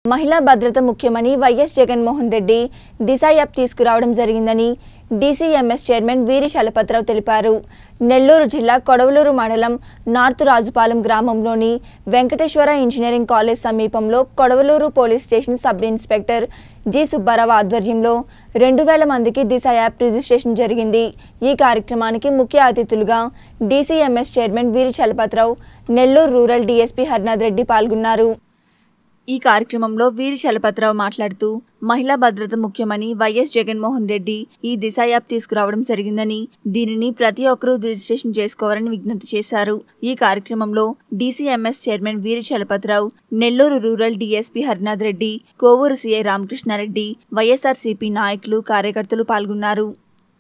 మహిళా భద్రత ముఖ్యమని వైఎస్ జగన్మోహన్ రెడ్డి దిశ యాప్ తీసుకురావడం జరిగిందని డీసీఎంఎస్ చైర్మన్ వీరి చలపతిరావు తెలిపారు నెల్లూరు జిల్లా కొడవలూరు మండలం నార్త్ రాజుపాలెం గ్రామంలోని వెంకటేశ్వర ఇంజనీరింగ్ కాలేజ్ సమీపంలో Kodavaluru police station sub inspector G Subbarao ఆధ్వర్యంలో రెండు వేల మందికి దిశ యాప్ రిజిస్ట్రేషన్ జరిగింది ఈ కార్యక్రమానికి ముఖ్య అతిథులుగా DCMS chairman Veeri Chalapathirao Nellore rural DSP Harinath Reddy పాల్గొన్నారు ఈ కార్యక్రమంలో వీరి చలపతిరావు మాట్లాడుతూ మహిళా భద్రత ముఖ్యమని వైఎస్ జగన్మోహన్ రెడ్డి ఈ దిశ యాప్ తీసుకురావడం జరిగిందని దీనిని ప్రతి ఒక్కరూ రిజిస్ట్రేషన్ చేసుకోవాలని విజ్ఞప్తి చేశారు ఈ కార్యక్రమంలో DCMS chairman Veeri Chalapathirao Nellore rural DSP Harinath Reddy Kovur CI Ramakrishnareddy YSRCP నాయకులు కార్యకర్తలు పాల్గొన్నారు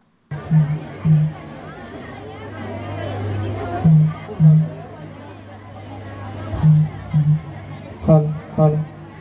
హలో హలో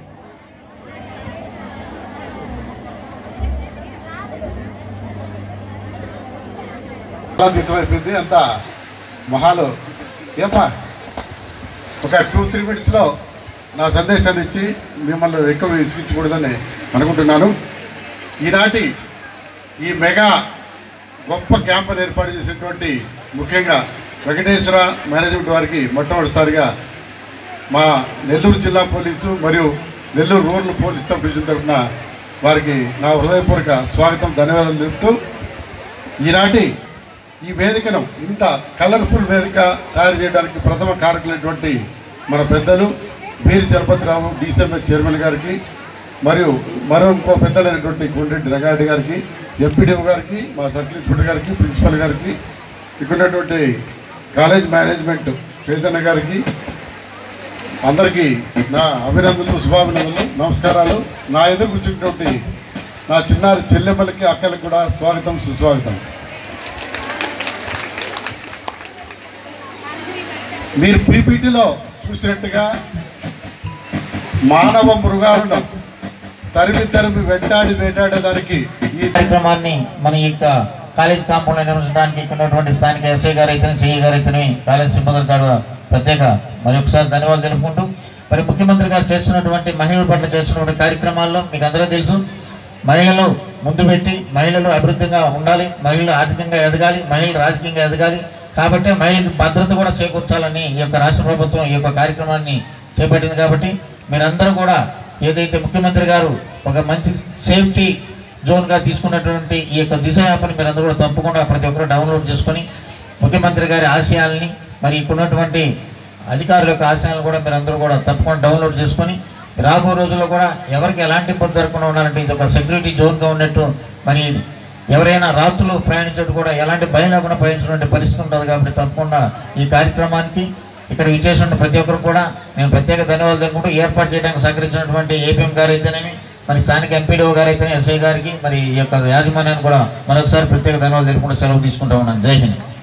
చాలా అయిపోయింది అంత మొహాలు ఏమ్మా ఒక టూ త్రీ మినిట్స్లో నా సందేశాన్ని ఇచ్చి మిమ్మల్ని ఎక్కువ విసిగించకూడదని అనుకుంటున్నాను ఈనాటి ఈ మెగా గొప్ప క్యాంపును ఏర్పాటు చేసినటువంటి ముఖ్యంగా వెంకటేశ్వర మేనేజ్మెంట్ వారికి మొట్టమొదటిసారిగా మా నెల్లూరు జిల్లా పోలీసు మరియు Nellore rural police sub division తరఫున వారికి నా హృదయపూర్వక స్వాగతం ధన్యవాదాలు తెలుపుతూ ఈనాటి ఈ వేదికను ఇంత కలర్ఫుల్ వేదిక తయారు చేయడానికి ప్రథమ కారకులైనటువంటి మన పెద్దలు వీరి చలపతిరావు డీసీఎంఎస్ చైర్మన్ గారికి మరియు మరో ఇంకో పెద్దలైనటువంటి గుండెడ్డి రంగారెడ్డి గారికి ఎంపీడీఓ గారికి మా సర్కిల్ ఇన్స్పెక్టర్ గారికి ప్రిన్సిపల్ గారికి ఇక్కడ ఉన్నటువంటి కాలేజ్ మేనేజ్మెంట్ చైతన్య గారికి అందరికీ నా అభినందనలు శుభాభినందనలు నమస్కారాలు నా ఎదురు కూర్చున్నటువంటి నా చిన్నారి చెల్లెమ్మలకి అక్కలకి కూడా స్వాగతం సుస్వాగతం మీరు పీపీటీలో చూసినట్టుగా మానవ మృగాలను తరిమి తరిమి వెంటాడి వేటాడేదానికి ఈ కార్యక్రమాన్ని మన ఈ యొక్క కాలేజ్ కాంపౌండ్ లో నిర్వహించడానికి ఇక్కడ ఉన్నటువంటి స్థానిక ఎస్ఐ గారు అయితే సిఐ గారు అయితే కాలేజ్ సిబ్బంది గారు ప్రత్యేక మరి ఒకసారి ధన్యవాదాలు తెలుపుకుంటూ మరి ముఖ్యమంత్రి గారు చేస్తున్నటువంటి మహిళల పట్ల చేస్తున్నటువంటి కార్యక్రమాల్లో మీకు అందరూ తెలుసు మహిళలు ముందు పెట్టి మహిళలు అభివృద్ధిగా ఉండాలి మహిళలు ఆర్థికంగా ఎదగాలి మహిళలు రాజకీయంగా ఎదగాలి కాబట్టి మహిళలకు భద్రత కూడా చేకూర్చాలని ఈ యొక్క రాష్ట్ర ప్రభుత్వం ఈ యొక్క కార్యక్రమాన్ని చేపట్టింది కాబట్టి మీరందరూ కూడా ఏదైతే ముఖ్యమంత్రి గారు ఒక మంచి సేఫ్టీ జోన్గా తీసుకున్నటువంటి ఈ యొక్క దిశ యాప్ని మీరందరూ కూడా తప్పకుండా ప్రతి ఒక్కరు డౌన్లోడ్ చేసుకొని ముఖ్యమంత్రి గారి ఆశయాల్ని మరి ఇక్కడ ఉన్నటువంటి అధికారుల యొక్క ఆశయాలను కూడా మీరందరూ కూడా తప్పకుండా డౌన్లోడ్ చేసుకొని రాబో రోజుల్లో కూడా ఎవరికి ఎలాంటి ఇబ్బంది జరగకుండా ఉండాలంటే ఇది ఒక సెక్యూరిటీ జోన్గా ఉన్నట్టు మరి ఎవరైనా రాత్రులు ప్రయాణించడం కూడా ఎలాంటి భయం లేకుండా ప్రయాణించినటువంటి పరిస్థితి ఉంటుంది కాబట్టి తప్పకుండా ఈ కార్యక్రమానికి ఇక్కడ విచ్చేసిన ప్రతి ఒక్కరు కూడా నేను ప్రత్యేక ధన్యవాదాలు తెలుపుకుంటూ ఏర్పాటు చేయడానికి సహకరించినటువంటి ఏపీఎం గారు అయితేనేమి మరి స్థానిక ఎంపీడీఓ గారు అయితేనే ఎస్ఐ గారికి మరి ఈ యొక్క యాజమాన్యాన్ని కూడా మరొకసారి ప్రత్యేక ధన్యవాదాలు తెలుపుకుంటూ సెలవు తీసుకుంటా ఉన్నాను జై హింద్